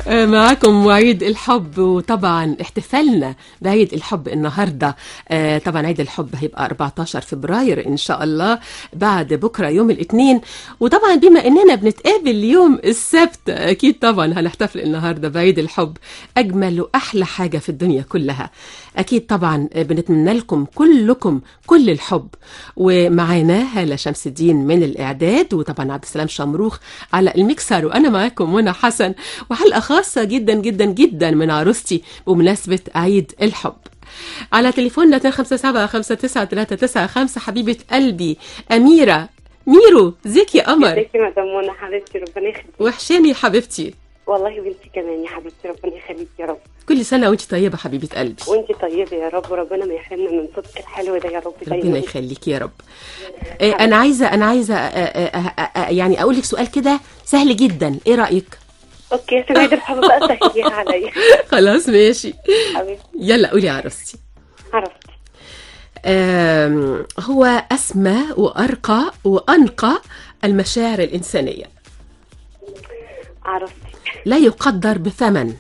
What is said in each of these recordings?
معاكم وعيد الحب وطبعا احتفالنا بعيد الحب النهارده آه، طبعا عيد الحب هيبقى 14 فبراير ان شاء الله بعد بكره يوم الاثنين وطبعا بما اننا بنتقابل يوم السبت اكيد طبعا هنحتفل النهارده بعيد الحب اجمل واحلى حاجه في الدنيا كلها اكيد طبعا بنتمنى لكم كلكم كل الحب ومعانا هاله شمس الدين من الاعداد وطبعا عبد السلام شمروخ على الميكسر وانا معاكم منى حسن وحلقه خاصه جدا جدا جدا من عروستي بمناسبه عيد الحب على تليفوننا 257 حبيبه قلبي اميره ميرو ازيك يا قمر ازيك يا مدام منى حبيبتي ربنا يخليك وحشاني يا حبيبتي والله بنتي كمان يا حبيبتي ربنا يخليك يا رب كل سنه وانت طيبه حبيبه قلبي وانت طيبه يا رب وربنا ما يحرمنا من صوتك الحلو ده يا رب ربنا دايما يخليك يا رب آه، انا عايزه انا عايزه آه، آه، آه، آه، يعني اقول لك سؤال كده سهل جدا ايه رايك اوكي عشان عيد الحب بقى سهليها عليا خلاص ماشي حبيبتي يلا قولي يا عروستي عرفت آم، هو أسمى وأرقى وأنقى المشاعر الإنسانية عرفت لا يقدر بثمن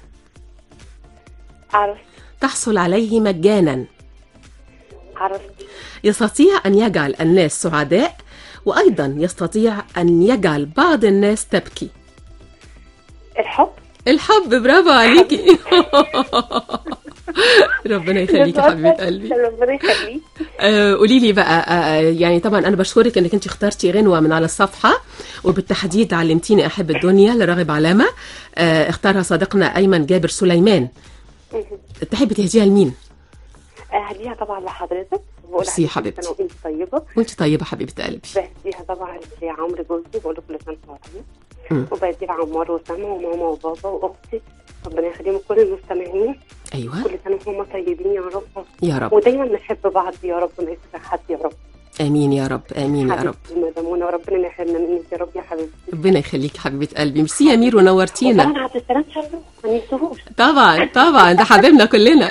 عرفت تحصل عليه مجانا عرفت يستطيع أن يجعل الناس سعداء وأيضا يستطيع أن يجعل بعض الناس تبكي الحب الحب برافو عليكي ربنا يخليكي يا حبيبة قلبي ربنا يخليك آه، قولي لي بقى آه، يعني طبعا انا بشكرك انك انت اخترتي غنوه من على الصفحه وبالتحديد علمتيني احب الدنيا لراغب علامه آه، اختارها صديقنا ايمن جابر سليمان تحبي تهديها لمين اهديها طبعا لحضرتك بقول ميرسي يا لك حبيبتي. سنة وانت طيبه وانت طيبه حبيبه قلبي بهديها طبعا لعمرو جوزي بقول له كل سنه وانت مم. طيب وبهديها عمار وسما وماما وبابا واختي ربنا يخليهم كل المستمعين ايوه كل سنه وهم طيبين يا رب يا رب ودايما نحب بعض يا رب ما يكره حد يا رب امين يا رب امين يا رب حبيبتي مدام منى وربنا ما يحرمنا منك يا رب يا حبيبتي ربنا يخليكي حبيبه قلبي ميرسي يا مير ونورتينا طبعا عبد السلام شرف ما ننسوهوش طبعا طبعا ده حبيبنا كلنا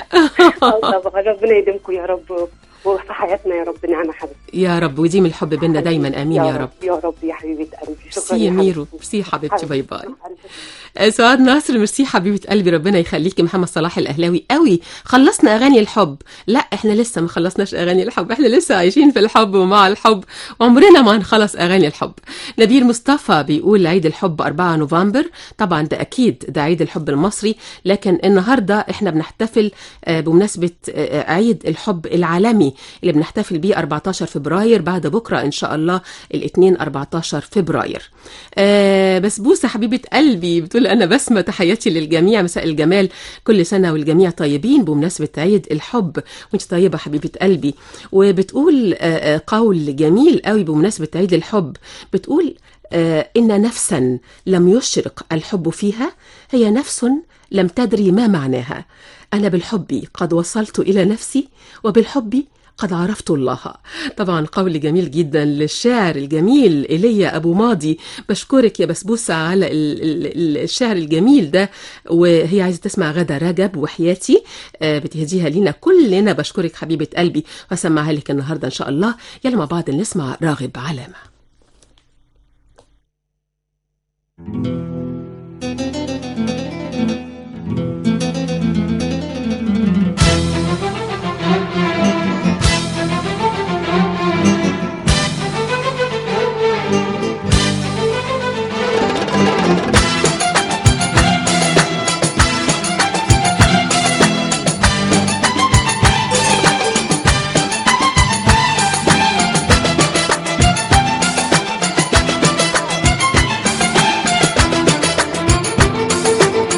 آه طبعا ربنا يديمكم يا رب وفي حياتنا يا رب نعمه حبيبتي يا رب وديم الحب بينا دايما امين يا رب يا رب يا حبيبه قلبي شكرا ميرسي يا ميرو حبيبتي. ميرسي حبيبتي باي باي حبيبتي. آه، سعاد نصر ميرسي حبيبه قلبي ربنا يخليكي محمد صلاح الاهلاوي قوي خلصنا اغاني الحب لا احنا لسه ما خلصناش اغاني الحب احنا لسه عايشين في الحب ومع الحب وعمرنا ما هنخلص اغاني الحب نبيل مصطفى بيقول عيد الحب 4 نوفمبر طبعا ده اكيد ده عيد الحب المصري لكن النهارده احنا بنحتفل آه، بمناسبه آه، عيد الحب العالمي اللي بنحتفل بيه 14 فبراير بعد بكره ان شاء الله الاثنين 14 فبراير آه بسبوسه حبيبه قلبي بتقول انا بسمه تحياتي للجميع مساء الجمال كل سنه والجميع طيبين بمناسبه عيد الحب وانت طيبه حبيبه قلبي وبتقول آه آه، قول جميل قوي بمناسبه عيد الحب بتقول آه ان نفسا لم يشرق الحب فيها هي نفس لم تدري ما معناها انا بالحب قد وصلت الى نفسي وبالحب قد عرفت الله طبعا قول جميل جدا للشاعر الجميل ايليا ابو ماضي بشكرك يا بسبوسه على ال- ال- ال- الشعر الجميل ده وهي عايزه تسمع غدا رجب وحياتي آه، بتهديها لينا كلنا بشكرك حبيبه قلبي واسمعها لك النهارده ان شاء الله يلا مع بعض نسمع راغب علامه Thank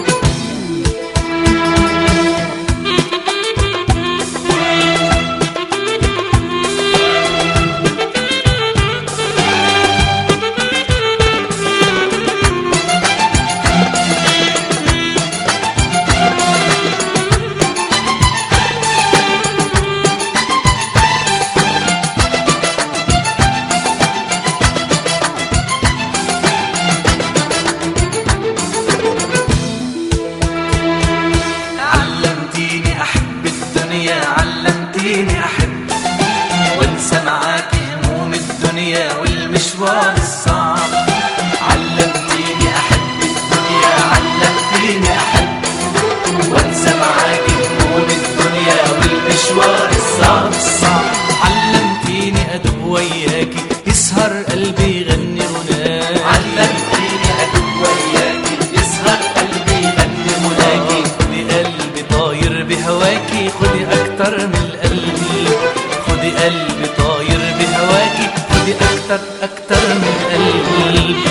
علمتيني احب وانسى معاكي هموم الدنيا والمشوار الصعب الصعب علمتيني ادوب وياكي يسهر قلبي يغني غناك علمتيني ادوب وياكي يسهر قلبي يغني غناكي خدي قلبي طاير بهواكي خدي اكتر من القلب خدي قلبي طاير بهواكي خدي اكتر اكتر من القلب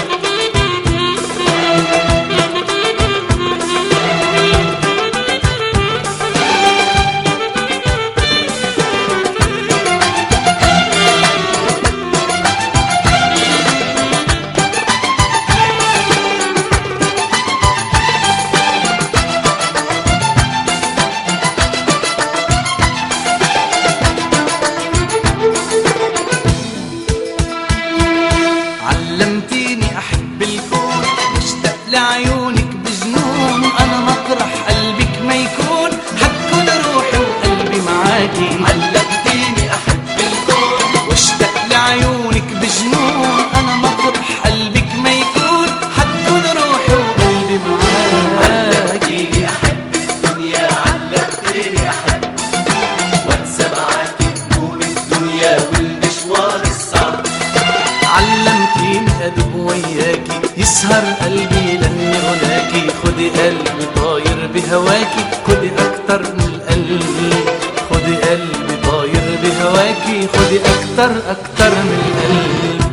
علمتيني احب الكون اشتاق لعيونك بجنون انا مطرح قلبك ما يكون حتكون روحي وقلبي معاكي علمتيني احب الكون واشتاق لعيونك بجنون انا مطرح قلبك ما يكون حتكون روحي وقلبي معاكي احب الدنيا علمتيني احب وانسى معاكي هموم الدنيا والمشوار الصعب علمتيني ادب وياكي يسهر قلبي لاني غناكي خدي قلبي طاير بهواكي خدي اكتر من القلب خدي قلبي طاير بهواكي خدي اكتر اكتر من القلب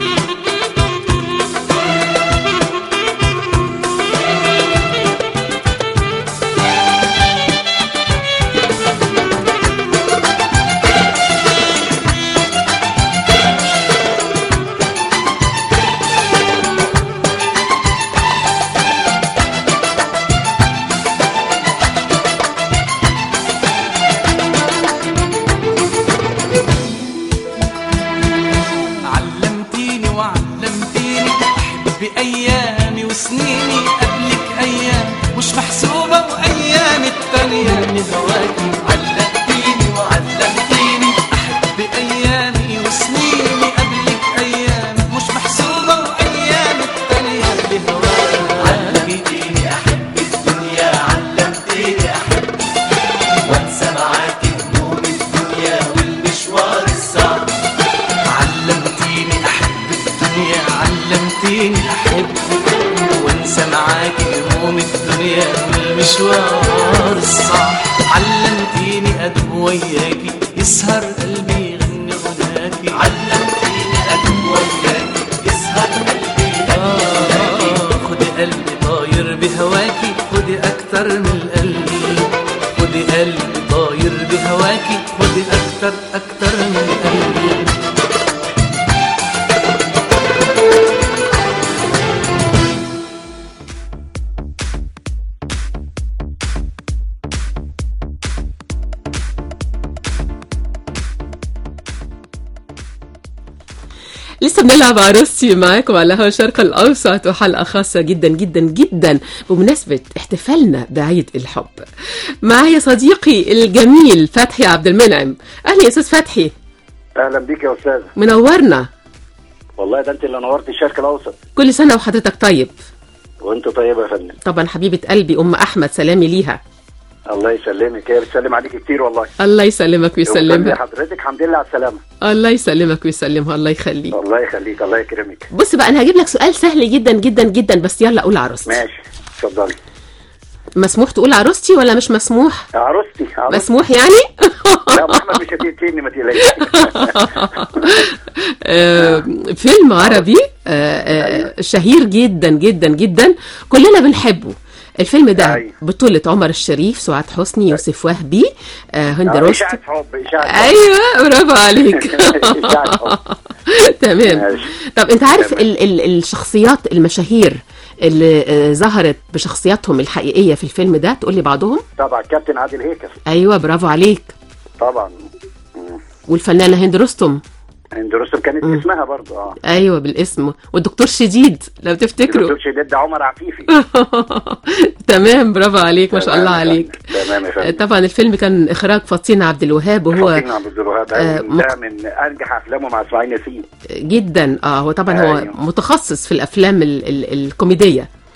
علمتيني وعلمتيني احب ايامي وسنيني قبلك ايام مش محسوبه وايام التانية من هواكي علمتيني وعلمتيني احب ايامي وسنيني قبلك ايام مش محسوبه وايام التانية لهواكي علمتيني احب الدنيا علمتيني احب وانسى معاكي هموم الدنيا والمشوار الصعب علمتيني احب الدنيا علمتيني احب وانسى معاكي هموم الدنيا والمشوار الصعب علمتيني ادب وياكي يسهر قلبي يغني غناكي علمتيني ادب وياكي يسهر قلبي يغني غناكي خدي قلبي طاير بهواكي خدي اكتر من القلب خدي قلبي طاير بهواكي خدي اكتر اكتر من القلب لسه بنلعب عروستي معاكم على هوا الشرق الأوسط وحلقة خاصة جدا جدا جدا بمناسبة احتفالنا بعيد الحب معايا صديقي الجميل فتحي عبد المنعم أهلا يا أستاذ فتحي اهلا بيك يا استاذ منورنا والله ده انت اللي نورت الشرق الاوسط كل سنة وحضرتك طيب وانت طيبه يا فندم طبعا حبيبة قلبي أم أحمد سلامي ليها الله يسلمك هي بتسلم عليك كتير والله الله يسلمك ويسلمها حضرتك الحمد لله على السلامه الله يسلمك ويسلمها الله يخليك الله يخليك الله يكرمك بص بقى أنا هجيب لك سؤال سهل جدا جدا جدا بس يلا قول عروستي ماشي اتفضلي مسموح تقول عروستي ولا مش مسموح عروستي عروستي مسموح يعني لا ما احمد مش هتقتلني ما تقلقش آه، فيلم عربي آه، آه، شهير جدا جدا جدا كلنا بنحبه الفيلم ده أيوة. بطولة عمر الشريف سعاد حسني يوسف وهبي آه، هند رشدي اشاعه حب اشاعه حب ايوه برافو عليك إشاعة حب. تمام ماشي. طب انت عارف تمام. ال ال الشخصيات المشاهير اللي آه، ظهرت بشخصياتهم الحقيقية في الفيلم ده تقول لي بعضهم طبعا كابتن عادل هيكل ايوه برافو عليك طبعا مم. والفنانة هند رستم هند رستم كانت اسمها برضه اه ايوه بالاسم والدكتور شديد لو تفتكروا دكتور شديد ده عمر عفيفي تمام برافو عليك ما شاء تمام الله يا فندم. عليك تمام يا فندم طبعا الفيلم كان اخراج فطين عبد الوهاب وهو فاطمة عبد الوهاب آه، أيوة، مق- ده من انجح افلامه مع اسماعيل ياسين جدا اه هو طبعا هو أيوة. متخصص في الافلام ال ال الكوميديه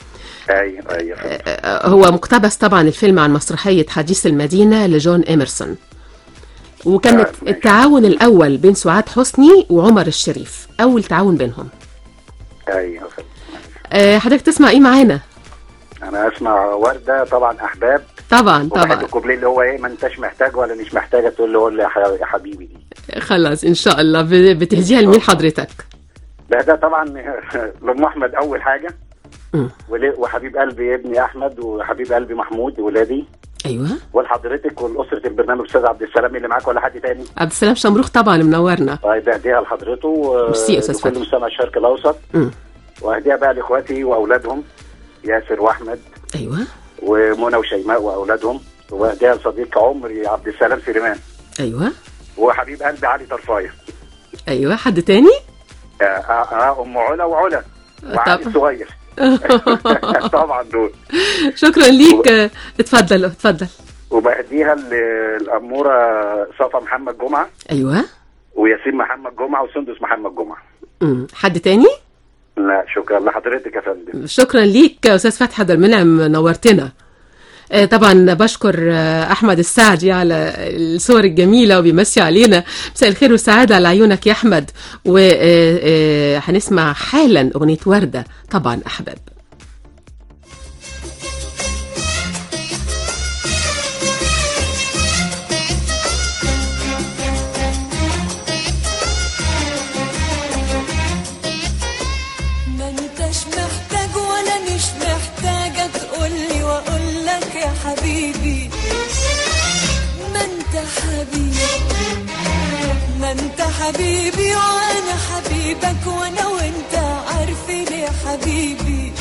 ايوه ايوه آه، هو مقتبس طبعا الفيلم عن مسرحية حديث المدينة لجون إيمرسون وكانت آه، ماشي. التعاون الأول بين سعاد حسني وعمر الشريف أول تعاون بينهم ايوه آه، حضرتك تسمع إيه معانا؟ انا اسمع ورده طبعا احباب طبعا وبحب طبعا الكوبليه اللي هو ايه ما انتش محتاج ولا مش محتاجه تقول له قول لي يا ح- يا حبيبي دي خلاص إن شاء الله ب- بتهديها لمين حضرتك؟ ده ده طبعا لام احمد اول حاجه مم. ول- وحبيب قلبي ابني احمد وحبيب قلبي محمود ولادي أيوه ولحضرتك ولاسره البرنامج استاذ عبد السلام اللي معاك ولا حد تاني عبد السلام شمروخ طبعا منورنا طيب اهديها لحضرته و- ميرسي يا أستاذ لكل فتحي. مستمع الشرق الاوسط مم. واهديها بقى لاخواتي واولادهم ياسر واحمد أيوه ومنى وشيماء واولادهم واهديها لصديق عمري عبد السلام سليمان أيوه وحبيب قلبي علي طرفايه أيوه حد تاني؟ آه، آه، آه، ام علا وعلا وعلي طب. الصغير طبعا دول شكرا ليك آه، اتفضل اتفضل وبهديها للاموره صفا محمد جمعه أيوه وياسين محمد جمعه وسندس محمد جمعه مم. حد تاني؟ لا شكرا لحضرتك يا فندم شكرا ليك يا استاذ فتحي عبد المنعم نورتنا آه، طبعا بشكر آه، احمد السعدي على الصور الجميله وبيمسي علينا مساء الخير والسعاده على عيونك يا احمد وهنسمع حالا اغنيه ورده طبعا احباب ما انتش محتاج ولا مش محتاجة تقولي واقول لك يا حبيبي ما انت حبيبي ما انت حبيبي وانا حبيبك وانا وانت عارفين يا حبيبي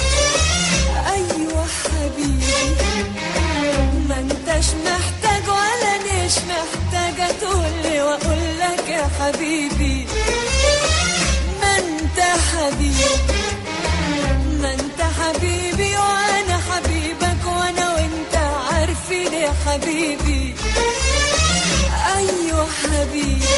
ايوه حبيبي ما انتش محتاج ولا مش محتاجة تقولي واقول لك يا حبيبي ما انت حبيبي ما انت حبيبي وانا حبيبك وانا وانت عارفين يا حبيبي ايوه حبيبي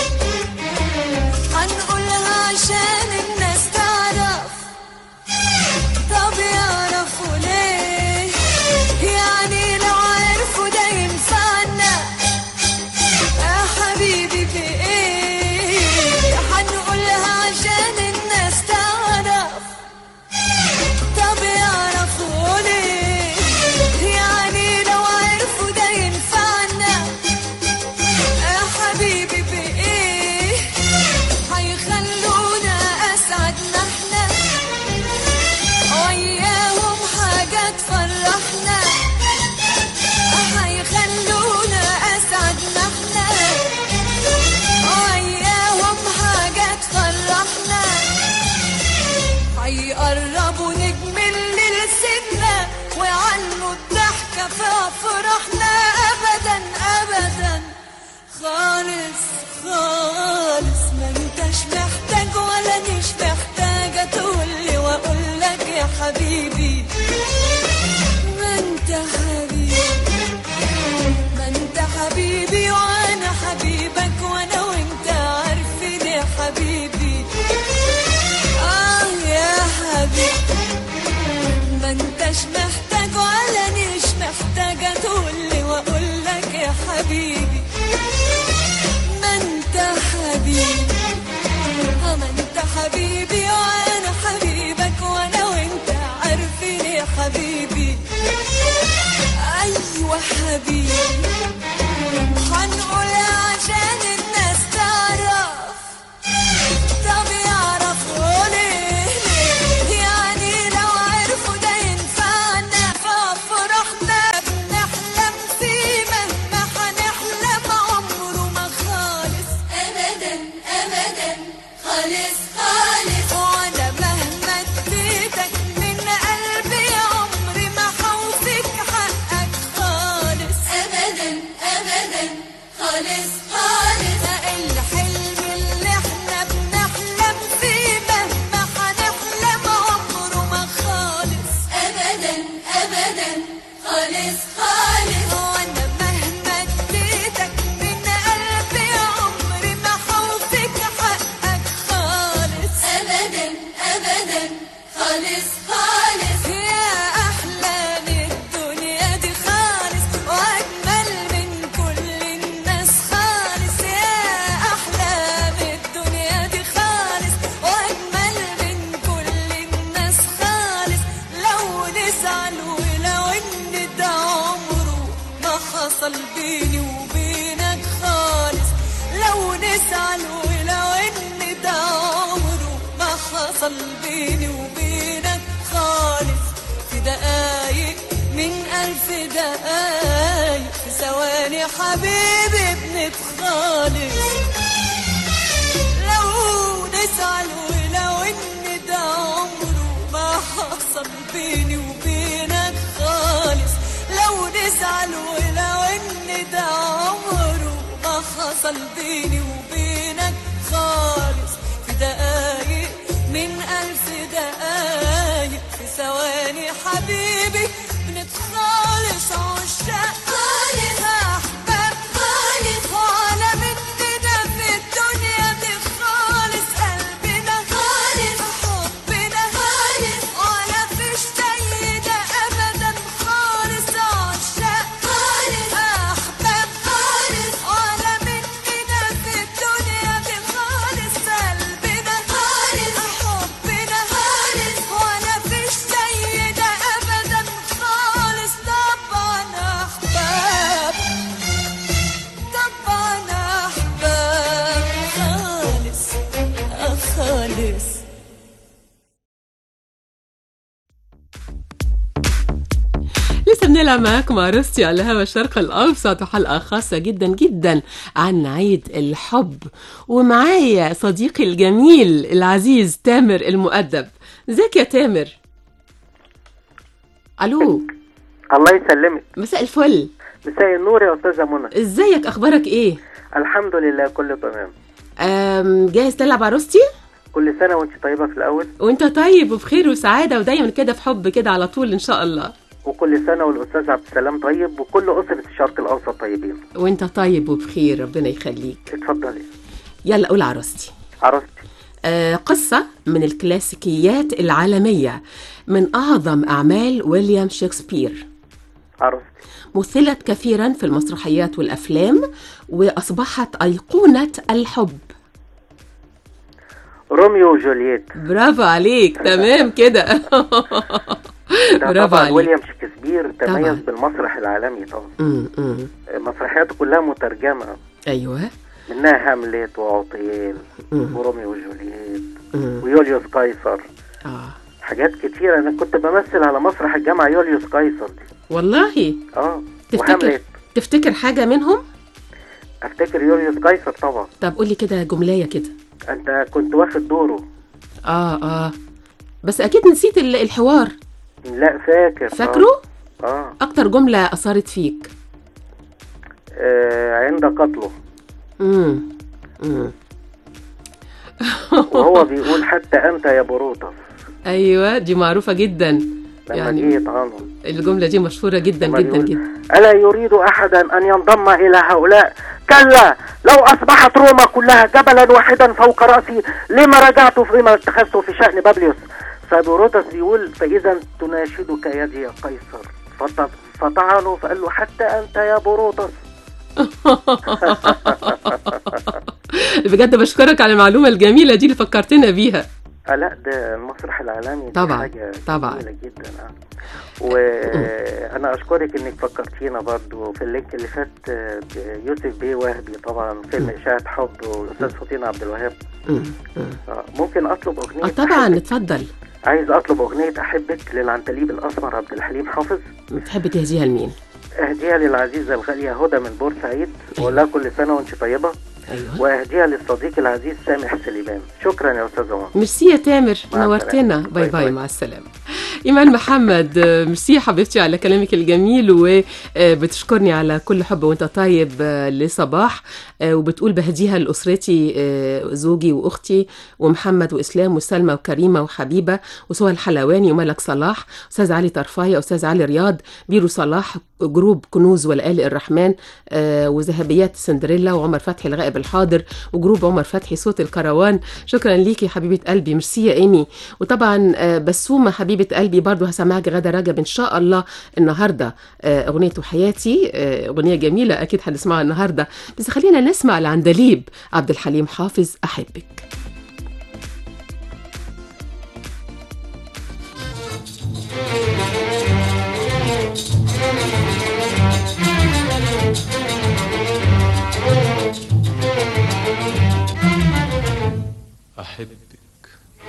هنقولها عشان الناس تعرف طب يعرفوا ليه يعني لو عرفوا ده ينفعنا يا حبيبي بإيه هنقولها عشان الناس تعرف طب يعرفوا ليه يعني لو عرفوا ده ينفعنا يا حبيبي بإيه هيخلونا أسعدنا احنا وياهم حاجة تفرحنا هيخلونا أسعدنا احنا وياهم حاجة تفرحنا هيقربوا نجم الليل سنة ويعلوا الضحكة في أفراحنا أبدا أبدا خالص خالص ما انتش محتاج ولا مش محتاجة تقولي وأقول لك يا حبيبي ما انت حبيبي ما انت حبيبي وانا حبيبك وانا وانت عارفين يا حبيبي اه يا حبيبي ما انتش محتاج ولا مش محتاجة تقولي واقول لك يا حبيبي ما انت حبيبي اه ما انت حبيبي وانا حبيبك وانا وانت عارفين يا حبيبي ايوه حبيبي هنقولها عشان الناس تعرف طب يعرفوا ليه ليه؟ يعني لو عرفوا ده ينفعنا ففرحنا بنحلم فيه مهما هنحلم عمره ما خالص ابدا ابدا خالص خالص وانا مهما اديتك من قلبي عمري ما هوفيك حقك خالص ابدا ابدا خالص خالص الحلم اللي احنا بنحلم فيه مهما هنحلم عمره ما خالص ابدا ابدا خالص خالص وانا مهما اديتك من قلبي عمري ما هوفيك حقك خالص ابدا ابدا خالص خالص يا حصل بيني وبينك خالص لو نزعل ولو ان ده عمره ما حصل بيني وبينك خالص في دقايق من ألف دقايق في ثواني حبيبي بنتخالص لو نزعل ولو ان ده عمره ما حصل بيني وبينك خالص لو نزعل ولو ان ده عمره ما حصل بيني وبينك خالص في دقايق من ألف دقايق في ثواني حبيبي بنتخالص عشاق خالص أحباب خالص وعلى مننا في الدنيا دي خالص قلبنا خالص حبنا خالص ولا فيش زي ده أبدا خالص عشاق خالص أحباب خالص وعلى مننا في الدنيا دي خالص قلبنا خالص حبنا خالص ولا فيش زي ده أبدا خالص طبعا أحباب طبعا أحباب خالص آه خالص لسه بنلعب معاكم عروستي على هوا الشرق الأوسط وحلقة خاصة جدا جدا عن عيد الحب ومعايا صديقي الجميل العزيز تامر المؤدب ازيك يا تامر ألو الله يسلمك مساء الفل مساء النور يا استاذه منى ازيك أخبارك ايه الحمد لله كله تمام أم جاهز تلعب عروستي كل سنه وانت طيبه في الاول وانت طيب وبخير وسعادة ودايما كده في حب كده على طول إن شاء الله وكل سنه والاستاذ عبد السلام طيب وكل اسره الشرق الاوسط طيبين وانت طيب وبخير ربنا يخليك اتفضلي يلا قول عروستي عروستي آه، قصة من الكلاسيكيات العالمية من أعظم أعمال ويليام شكسبير عروستي مثلت كثيرا في المسرحيات والأفلام وأصبحت أيقونة الحب روميو وجولييت برافو عليك تمام كده ده برافو طبعا عليك ويليام شكسبير طبعاً. تميز بالمسرح العالمي طبعا أمم، أمم. مسرحياته كلها مترجمه أيوه منها هامليت وعطيل أمم، وروميو وجولييت أمم. ويوليوس قيصر آه حاجات كتيرة أنا كنت بمثل على مسرح الجامعة يوليوس قيصر دي والله اه تفتكر وهامليت تفتكر حاجة منهم؟ افتكر يوليوس قيصر طبعا طب قولي كده جملية كده انت كنت واخد دوره آه آه بس أكيد نسيت ال- الحوار لا فاكر فاكره؟ اه, آه. أكتر جملة أثرت فيك آه عند قتله امم امم وهو بيقول حتى انت يا بروطس ايوه دي معروفه جدا لما يعني جه يطعنه الجمله دي مشهوره جدا لما جدا بيقول، جدا ألا يريد أحدا أن ينضم إلى هؤلاء كلا لو أصبحت روما كلها جبلا واحدا فوق رأسي لما رجعت فيما اتخذته في شأن بابليوس فبروتس بيقول فإذا تناشدك يدي يا قيصر فط- فطعنه فقال له حتى أنت يا بروتس بجد بشكرك على المعلومه الجميله دي اللي فكرتنا بيها آه لا ده المسرح العالمي دي طبعاً، حاجة طبعاً. جميلة جدا آه. وانا اشكرك انك فكرتينا برضو في اللينك اللي فات آه، يوسف بيه وهبي طبعا فيلم اشاعة حب والاستاذ فطين عبد الوهاب مم، مم. آه، ممكن اطلب اغنية اه طبعا أحبك. اتفضل عايز اطلب اغنية احبك للعنتليب الاسمر عبد الحليم حافظ بتحب تهديها لمين اهديها للعزيزة الغالية هدى من بورسعيد واقول لها كل سنة وانت طيبة ايوه واهديها للصديق العزيز سامح سليمان شكرا يا استاذ عمر ميرسي يا تامر مع نورتنا السلامة. باي باي باي باي. مع السلامة إيمان محمد آه، ميرسي يا حبيبتي على كلامك الجميل وبتشكرني على كل حب وانت طيب آه، لصباح آه، وبتقول بهديها لأسرتي آه، زوجي وأختي ومحمد وإسلام وسلمى وكريمة وحبيبة وسهى الحلواني وملك صلاح أستاذ علي طرفاية أستاذ علي رياض بيرو صلاح جروب كنوز والآلئ الرحمن آه، وذهبيات سندريلا وعمر فتحي الغائب الحاضر وجروب عمر فتحي صوت الكروان شكرا ليكي حبيبه قلبي ميرسي يا ايمي وطبعا آه، بسومه حبيبه قلبي برضو هسمعك غدا رجب ان شاء الله النهارده آه، اغنيه حياتي آه، اغنيه جميله اكيد هنسمعها النهارده بس خلينا نسمع العندليب عبد الحليم حافظ احبك أحبك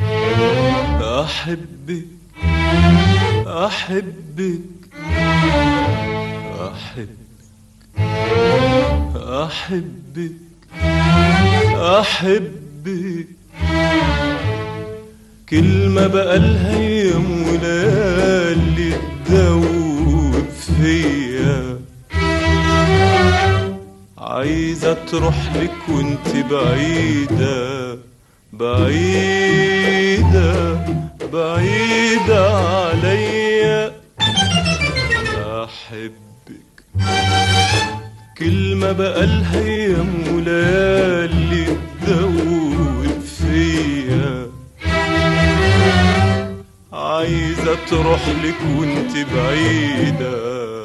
أحبك أحبك أحبك أحبك أحبك كلمة بقالها أيام وليالي تدوب فيا عايزة تروح لك وانت بعيدة بعيدة بعيدة عليا أحبك كلمة بقالها أيام وليالي تدوب فيا عايزة تروح لك وانت بعيدة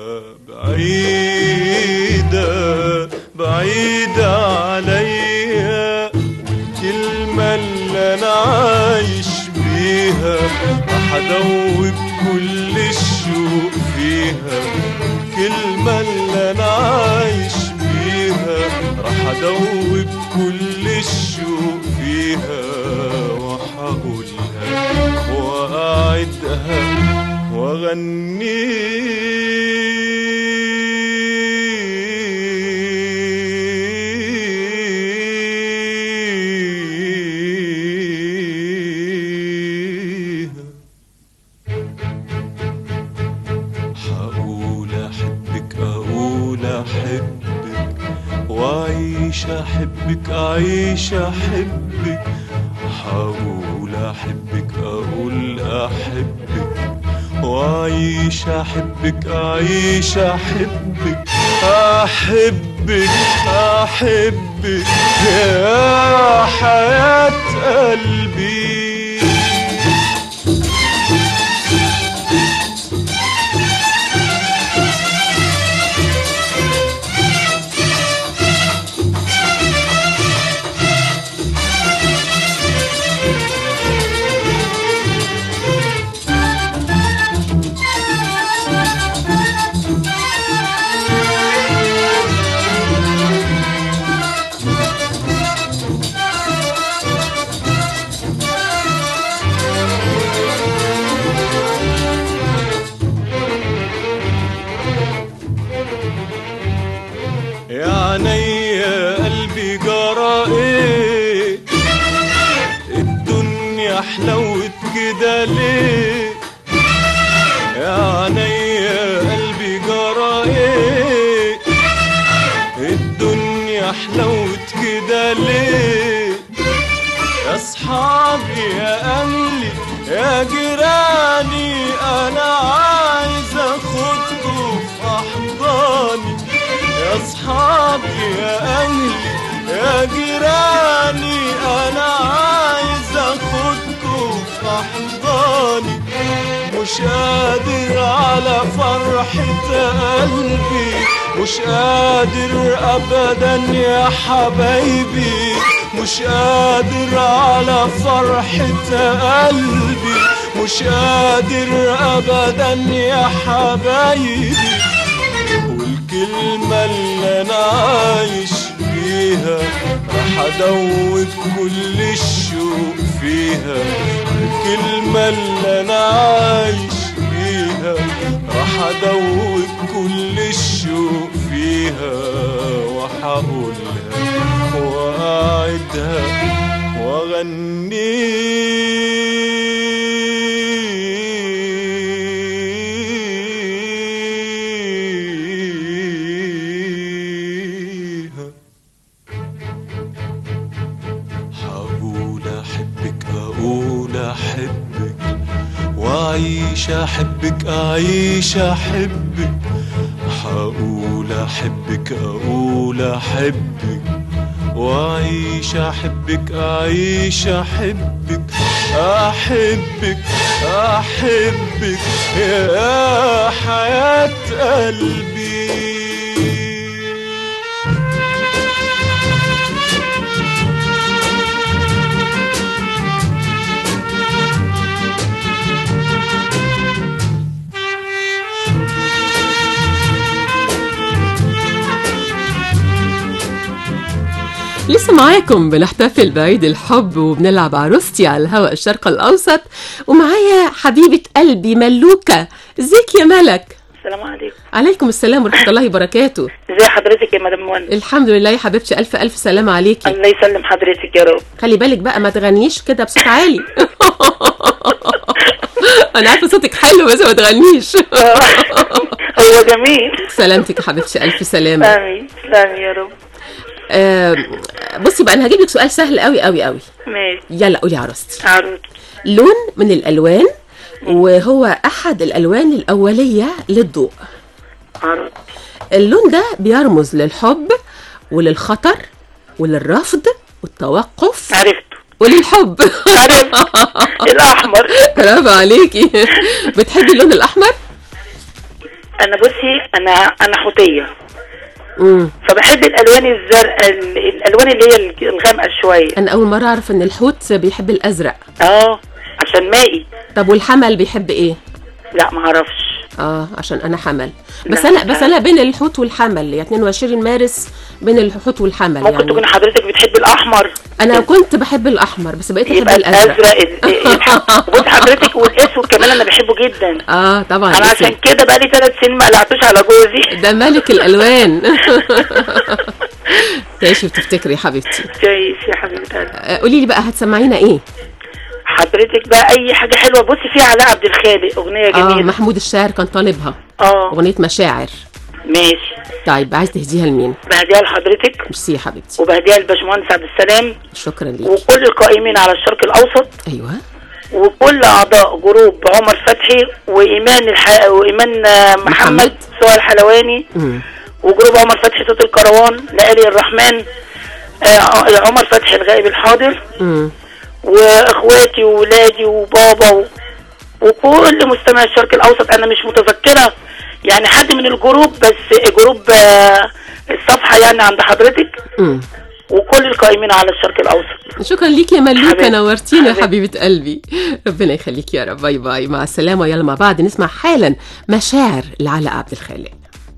بعيدة بعيدة عليا والكلمة اللي أنا عايش بيها راح أدوب كل الشوق فيها الكلمة اللي أنا عايش بيها راح أدوب كل الشوق فيها وهقولها وأعدها وأغنيها هقول أحبك أقول أحبك وأعيش أحبك أعيش أحبك هقول أحبك أقول أحبك وأعيش أحبك أعيش أحبك أحبك أحبك يا حياة قلبي يا عينيا قلبي جرى ايه الدنيا حلوت كده ليه يا عينيا قلبي جرى ايه الدنيا حلوت كده ليه يا اصحابي يا اهلي يا جيراني انا عايز اخدكم في احضاني يا اصحابي يا اهلي يا جيراني انا عايز اخدكم في احضاني مش قادر على فرحة قلبي مش قادر ابدا يا حبايبي مش قادر على فرحة قلبي مش قادر ابدا يا حبايبي والكلمة اللي انا عايش بيها راح ادوب كل الشوق فيها الكلمة اللي انا عايش بيها راح ادوب كل الشوق فيها وهقولها واعدها واغنيها هقول احبك اقول احبك واعيش احبك اعيش احبك هقول احبك اقول احبك واعيش احبك اعيش احبك احبك احبك يا حياة قلبي لسه معاكم بنحتفل بعيد الحب وبنلعب عروستي على الهواء الشرق الأوسط ومعايا حبيبة قلبي ملوكة ازيك يا ملك السلام عليكم عليكم السلام ورحمة الله وبركاته ازي حضرتك يا مدام منى الحمد لله يا حبيبتي ألف ألف سلام عليكي الله يسلم حضرتك يا رب خلي بالك بقى ما تغنيش كده بصوت عالي أنا عارفة صوتك حلو بس ما تغنيش هو جميل سلامتك يا حبيبتي ألف سلامة امين تسلمي يا رب آه بصي بقى أنا هجيب لك سؤال سهل قوي قوي قوي ماشي يلا قولي عروستي عروض لون من الألوان وهو أحد الألوان الأولية للضوء عروض اللون ده بيرمز للحب وللخطر وللرفض والتوقف عرفته وللحب عرفت الاحمر برافو عليكي بتحبي اللون الأحمر؟ انا بصي انا انا حوتيه مم. فبحب الالوان الزرقاء ال- الالوان اللي هي الغامقه شويه أنا أول مرة أعرف إن الحوت بيحب الأزرق اه عشان مائي طب والحمل بيحب إيه؟ لا ما اعرفش اه عشان انا حمل بس لا، انا مش بس عارفة. انا بين الحوت والحمل يعني 22 مارس بين الحوت والحمل ممكن تكون يعني حضرتك بتحب الاحمر انا كنت بحب الاحمر بس بقيت احب يبقى الازرق الازرق ال- ال- بص حضرتك والاسود كمان انا بحبه جدا اه طبعا انا عشان اسود. كده بقى لي ثلاث سنين ما قلعتوش على جوزي ده ملك الالوان تعيشي وتفتكري يا حبيبتي كويس يا حبيبه قلبي آه، قولي لي بقى هتسمعينا ايه حضرتك بقى اي حاجه حلوه بصي في علاء عبد الخالق اغنيه اه جميله محمود الشاعر كان طالبها اه اغنيه مشاعر ماشي طيب عايز تهديها لمين بهديها لحضرتك ميرسي يا حبيبتي وبهديها لباشمهندس عبد السلام شكرا ليك وكل القائمين على الشرق الاوسط ايوه وكل اعضاء جروب عمر فتحي وايمان الح... وايمان آه، محمد. محمد سؤال الحلواني مم. وجروب عمر فتحي صوت الكروان لآلي الرحمن آه، عمر فتحي الغائب الحاضر مم. واخواتي وولادي وبابا و... وكل مستمع الشرق الاوسط انا مش متذكره يعني حد من الجروب بس جروب آه، الصفحه يعني عند حضرتك مم. وكل القائمين على الشرق الاوسط شكرا ليك يا ملوكة حبيبتي. نورتينا يا حبيبتي. حبيبة قلبي ربنا يخليك يا رب باي باي مع السلامة يلا مع بعض نسمع حالا مشاعر لعلاء عبد الخالق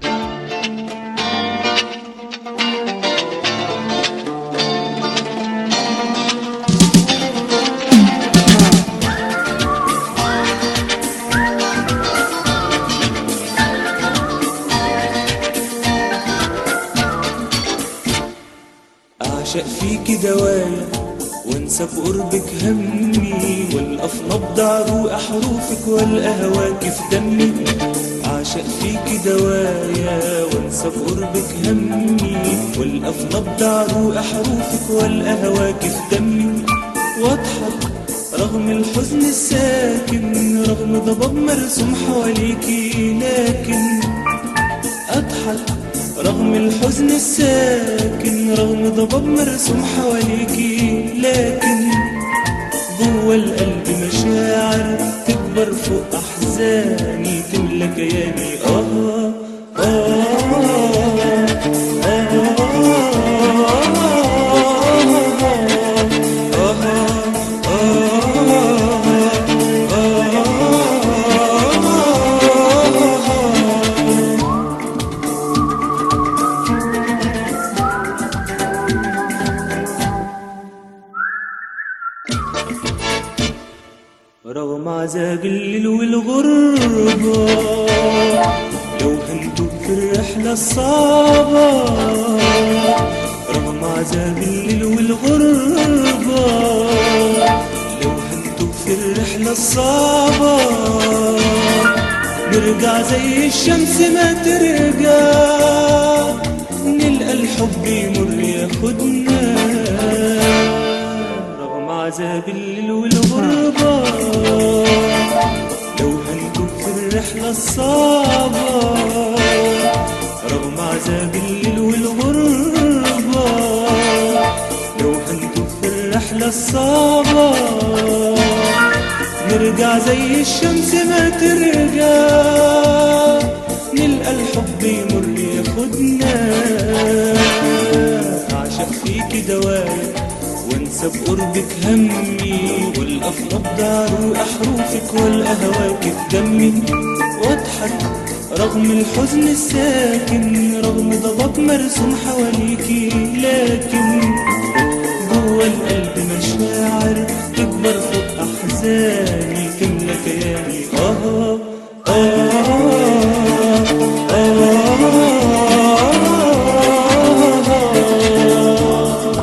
أعشق فيك دوايا وانسى بقربك همي والقف نبض عروق حروفك والقهواك في دمي أعشق فيك دوايا وانسى بقربك همي والقف نبض عروق حروفك والقهواك في دمي واضحك رغم الحزن الساكن رغم ضباب مرسوم حواليكي لكن أضحك رغم الحزن الساكن رغم ضباب مرسوم حواليكي لكن جوه القلب مشاعر تكبر فوق أحزاني تملى كياني آه آه رغم عذاب الليل والغربة لو هنتوب في الرحلة الصعبة رغم عذاب الليل والغربة لو هنتوب في الرحلة الصعبة نرجع زي الشمس ما ترجع نلقى الحب يمر ياخدنا رغم عذاب الليل والغربة لو هنكون في الرحلة الصعبة رغم عذاب الليل والغربة لو هنكون في الرحلة الصعبة نرجع زي الشمس ما ترجع نلقى الحب يمر ياخدنا أعشق فيكي دوايا وانسى بقربك همي والأف نبض عروق حروفك والقهواك في دمي واضحك رغم الحزن الساكن رغم ضباب مرسوم حواليكي لكن جوه القلب مشاعر تكبر فوق احزاني تملى كياني اه اه آه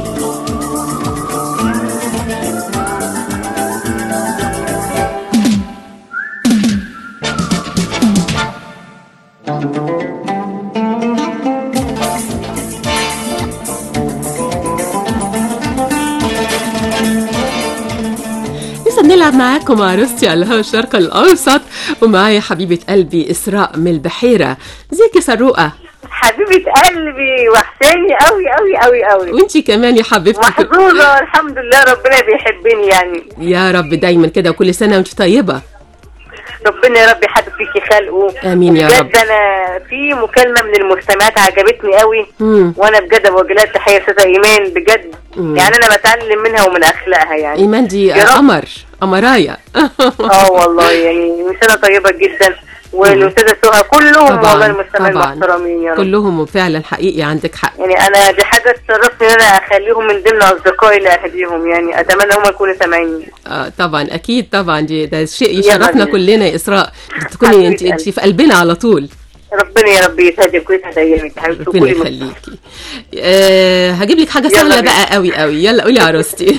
لسه بنلعب معاكم عروستي على الهوا الشرق الأوسط ومعايا حبيبة قلبي إسراء من البحيرة ازيك يا سروقة حبيبة قلبي وحشاني قوي قوي قوي قوي وانتي كمان يا حبيبتي محظوظة الحمد لله ربنا بيحبني يعني يا رب دايما كده وكل سنة وانت طيبة ربنا يا رب يحدد فيكي خلقه آمين يا بجد رب. انا في مكالمة من المستمعات عجبتني قوي مم. وانا بجد بوجه لها تحية استاذة ايمان بجد مم. يعني انا بتعلم منها ومن اخلاقها يعني إيمان دي يا رب. قمر قمرايا اه والله يعني انسانة طيبة جدا والاستاذة سهى كلهم طبعاً، والله المستمعين طبعاً. محترمين يا رب كلهم فعلا حقيقي عندك حق يعني انا دي حاجه تشرفني ان انا اخليهم من ضمن اصدقائي اللي اهديهم يعني اتمنى هم يكونوا سامعيني آه طبعا اكيد طبعا دي ده شيء يا يشرفنا غالية. كلنا يا اسراء تكوني حبيبة انت انت قلبي. في قلبنا على طول ربنا يا رب يسعدك ويسعد ايامك يا حبيبتي ربنا وكل مس- يخليكي أه هجيب لك حاجه يلا سهله بينا. بقى قوي قوي يلا قولي عروستي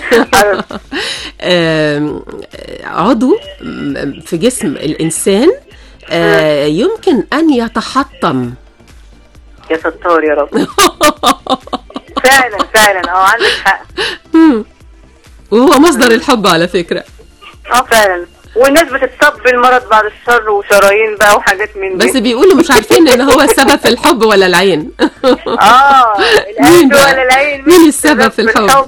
آم، عضو م- في جسم الانسان آه، يمكن ان يتحطم يا ستار يا رب فعلا فعلا اه عندك حق مم. وهو مصدر الحب على فكره اه فعلا والناس بتتصاب بالمرض بعد الشر وشرايين بقى وحاجات من دي بس بيقولوا مش عارفين ان هو السبب في الحب ولا العين اه مين القلب بقى؟ ولا العين مين السبب في السبب الحب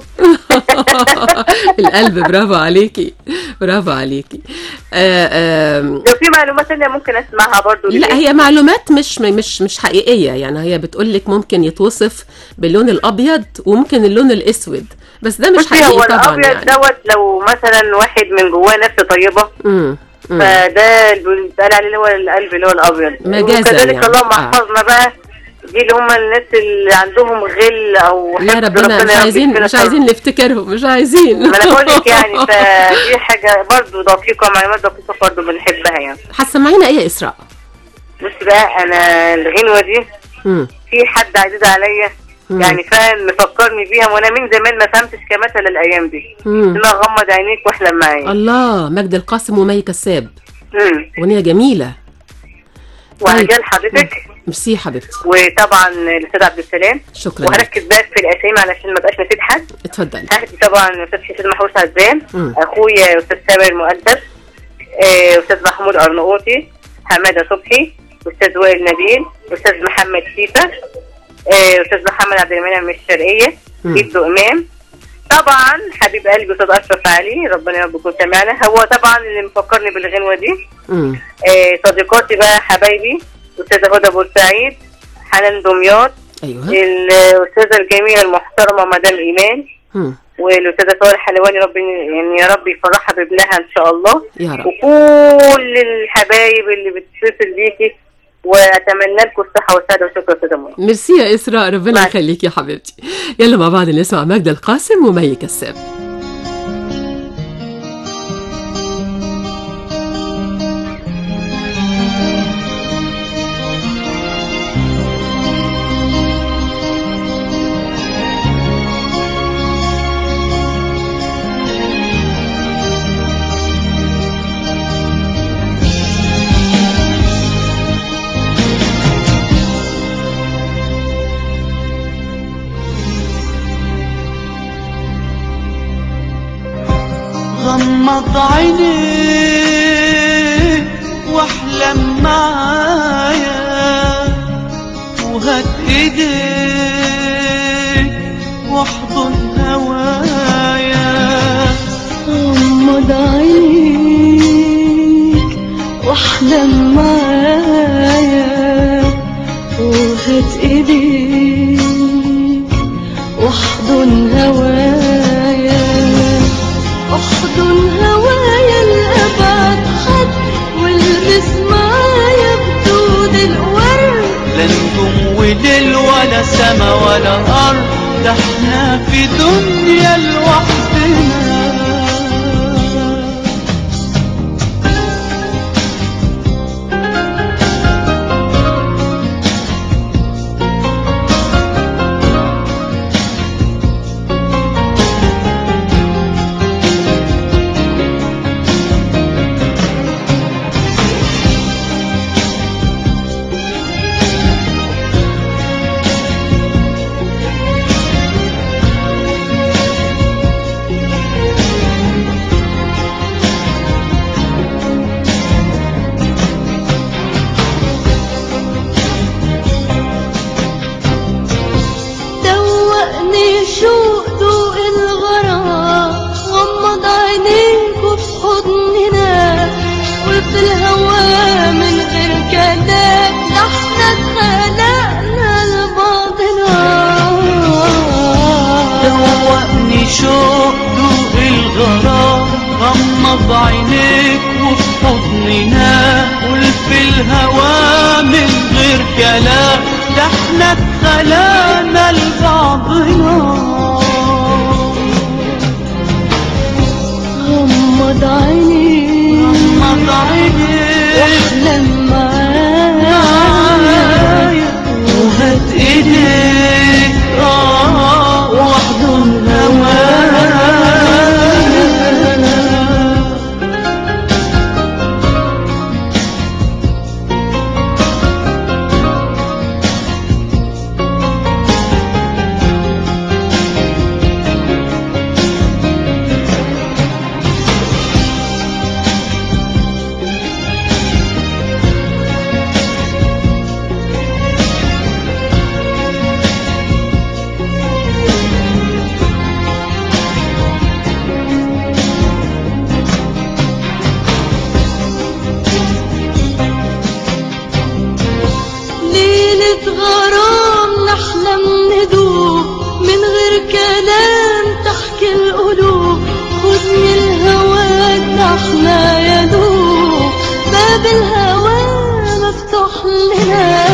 القلب برافو عليكي برافو عليكي آه آم، لو في معلومات ثانيه ممكن اسمعها برضو لا هي معلومات مش مش مش حقيقيه يعني هي بتقول لك ممكن يتوصف باللون الابيض وممكن اللون الاسود بس ده مش بصي هو حقيقي طبعا الابيض يعني دوت لو مثلا واحد من جواه نفس طيبه مم. مم. فده اللي بيتقال عليه اللي هو القلب اللي هو الابيض مجازا وكذلك يعني. اللهم آه. احفظنا بقى دي اللي هم الناس اللي عندهم غل او لا حقد، ربنا مش يا رب عايزين يكفينا مش شر. عايزين نفتكرهم مش عايزين ما انا بقول لك يعني فدي حاجه برضو دقيقه معلومات دقيقه برضو بنحبها يعني هتسمعينا ايه يا اسراء بصي بقى انا الغنوه دي مم. في حد عزيز عليا مم. يعني فاهم مفكرني بيها وانا من زمان ما فهمتش كمثل الايام دي مم. انا غمض عينيك واحلم معايا الله مجد القاسم ومي كساب امم اغنيه جميله وعجال حضرتك ميرسي يا حبيبتي وطبعا الاستاذ عبد السلام شكرا وهركز بقى في الاسامي علشان ما بقاش نسيت حد اتفضلي هحكي طبعا الاستاذ حسين محروس عزام مم. اخويا استاذ سامر المؤدب آه، استاذ محمود ارناؤوطي حماده صبحي استاذ وائل نبيل استاذ محمد شيفا آه، استاذ محمد عبد المنعم من الشرقيه مم. جدو امام طبعا حبيب قلبي استاذ اشرف علي ربنا يا رب يكون سمعنا هو طبعا اللي مفكرني بالغنوه دي مم. آه، صديقاتي بقى حبايبي استاذه هدى بورسعيد حنان دمياط ايوه الاستاذه الجميله المحترمه مدام ايمان مم. والاستاذه سوال الحلواني ربي يعني يا رب يفرحها بابنها ان شاء الله يا رب وكل الحبايب اللي بتتصل بيكي واتمنى لكم الصحه والسعاده وشكرا استاذه منى ميرسي يا اسراء ربنا معك. يخليك يا حبيبتي يلا مع بعض نسمع مجد القاسم ومي كساب غمض عينيك واحلم معايا وهات ايديك واحضن هوايا غمض عينيك واحلم معايا وهات ايديك واحضن هوايا احضن هوايا لأبعد حد والبس معايا بطول لا نجوم وليل ولا سما ولا أرض ده احنا في دنيا لوحدنا دوقني شوق ذوق الغرام غمض عينيك وفي حضننا وفي الهوا من غير كلام ده احنا اتخلقنا لبعضنا دوقني شوق ذوق الغرام غمض عينيك وفي حضننا قول في الهوا من غير كلام ده احنا اتخلقنا لبعضنا غمض عينيك غمض عينيك واحلم معايا معايا وهات ايديك اه واحضن هوايا ليلة غرام نحلم ندوب من غير كلام تحكي القلوب خدني الهوى احنا يا دوب باب الهوى مفتوح لنا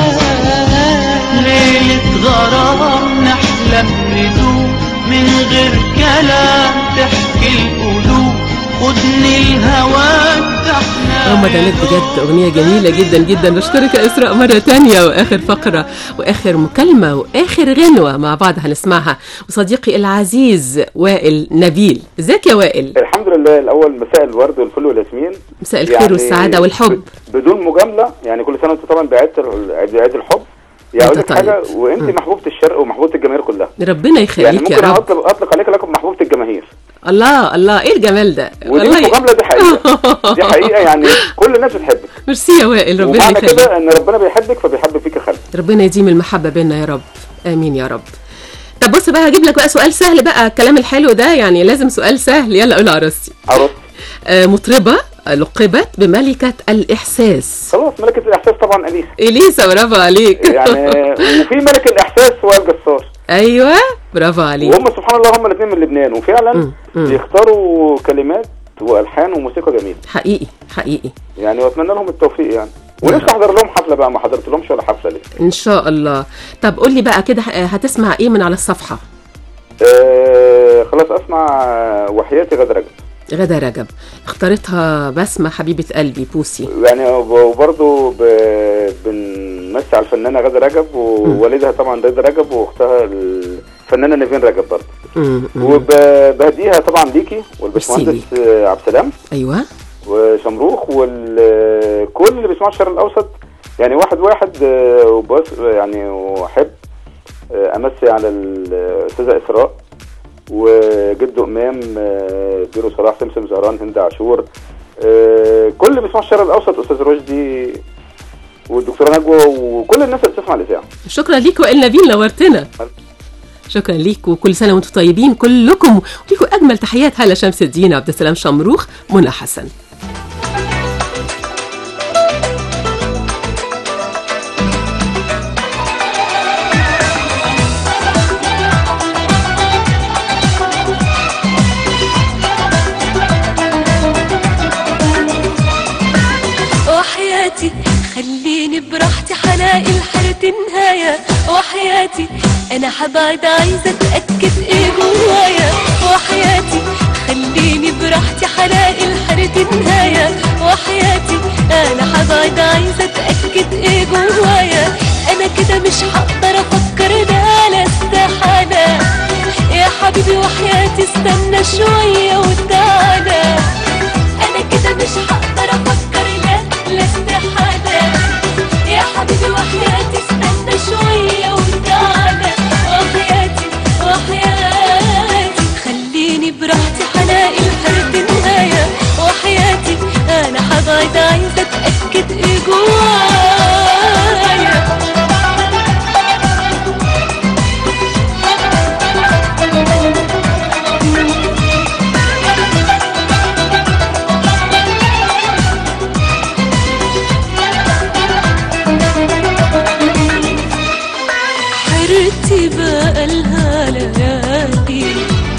ليلة غرام نحلم ندوب من غير كلام تحكي القلوب خدني الهوى احنا رمضانات بجد أغنية جميلة جدا جدا بشكرك يا إسراء مرة تانية وآخر فقرة وآخر مكالمة وآخر غنوة مع بعض هنسمعها وصديقي العزيز وائل نبيل ازيك يا وائل الحمد لله الاول مساء الورد والفل والياسمين مساء الخير والسعادة والحب ب- بدون مجامله يعني كل سنه وانت طبعا بعيد عيد عيد الحب يعني اقول أنت لك طيب. حاجه وانت محبوبه الشرق ومحبوبه الجماهير كلها ربنا يعني يخليك يا ممكن رب اطلق اطلق عليك لقب محبوبه الجماهير الله الله ايه الجمال ده ودي المجامله دي حقيقه دي حقيقه يعني كل الناس بتحبك ميرسي يا وائل ربنا ومعنى يخليك كده ان ربنا بيحبك فبيحبب فيك خلق ربنا يديم المحبة بينا يا رب آمين يا رب طب بص بقى هجيب لك بقى سؤال سهل بقى الكلام الحلو ده يعني لازم سؤال سهل يلا قول عروستي عروس آه مطربة لقبت بملكة الإحساس خلاص ملكه الاحساس طبعا اليسا إليسا برافو عليك يعني وفي ملك الاحساس وائل جسار أيوة برافو عليك وهم سبحان الله هم الاثنين من لبنان وفعلا مم، مم. بيختاروا كلمات والحان وموسيقى جميله حقيقي حقيقي يعني واتمنى لهم التوفيق يعني ونفسي احضر لهم حفله بقى ما حضرت لهمش ولا حفله لسه إن شاء الله طب قول لي بقى كده آه، هتسمع إيه من على الصفحة آه خلاص اسمع آه، وحياتي غدا رجب غدا رجب اختارتها بسمة حبيبة قلبي بوسي يعني وبرضه ب- بنمسي على الفنانه غدا رجب ووالدها طبعا رضا رجب واختها الفنانه نيفين رجب برضه مم، مم. وبهديها طبعا ليكي والباشمهندس آه، عبد السلام أيوة وشمروخ وكل اللي بيسمعوا الشرق الاوسط يعني واحد واحد آه، وبس يعني واحب آه، امسي على الاستاذه اسراء وجده امام آه، بيرو صلاح سمسم زهران هند عاشور آه، كل اللي بيسمعوا الشرق الاوسط استاذ رشدي والدكتوره نجوى وكل الناس اللي بتسمع الاذاعه شكرا ليك وائل نبيل نورتنا شكرا ليك وكل سنه وانتم طيبين كلكم وليكم اجمل تحيات هلا شمس الدين عبد السلام شمروخ منى حسن وحياتي خليني براحتي حلاقي الحلو نهاية وحياتي انا حبعد عايزة اتأكد ايه جوايا وحياتي خليني براحتي حلاقي الحارة نهاية وحياتي انا حبعد عايزة اتأكد ايه جوايا انا كده مش هقدر افكر ده لا استحالة يا حبيبي وحياتي استنى شوية وتعالى انا كده مش هقدر افكر لا لا استحالة يا حبيبي وحياتي استنى شوية وتعالى وحياتي وحياتي خليني براحتي حلاقي الحرب نهاية وحياتي انا حبعد عايزة اتأكد ايه جوايا حيرتي بقالها ليالي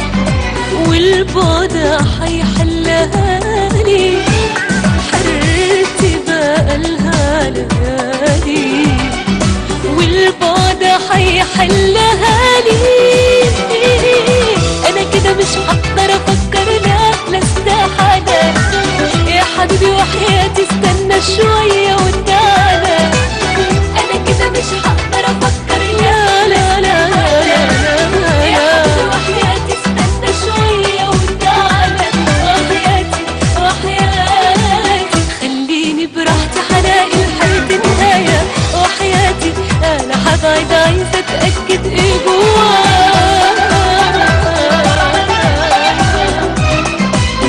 والبعد حيحلها لي حيرتي بقالها ليالي والبعد حيحلها لي انا كده مش هقدر افكر لا لا استحالة يا حبيبي وحياتي استنى شوية وتعالى انا كده مش هقدر افكر لا لا لا لا لا يا حبيبي وحياتي استنى شوية وتعالى وحياتي وحياتي خليني براحتي حلاقي الحياة نهاية وحياتي انا حبعد عايزة اتأكد ايه جوايا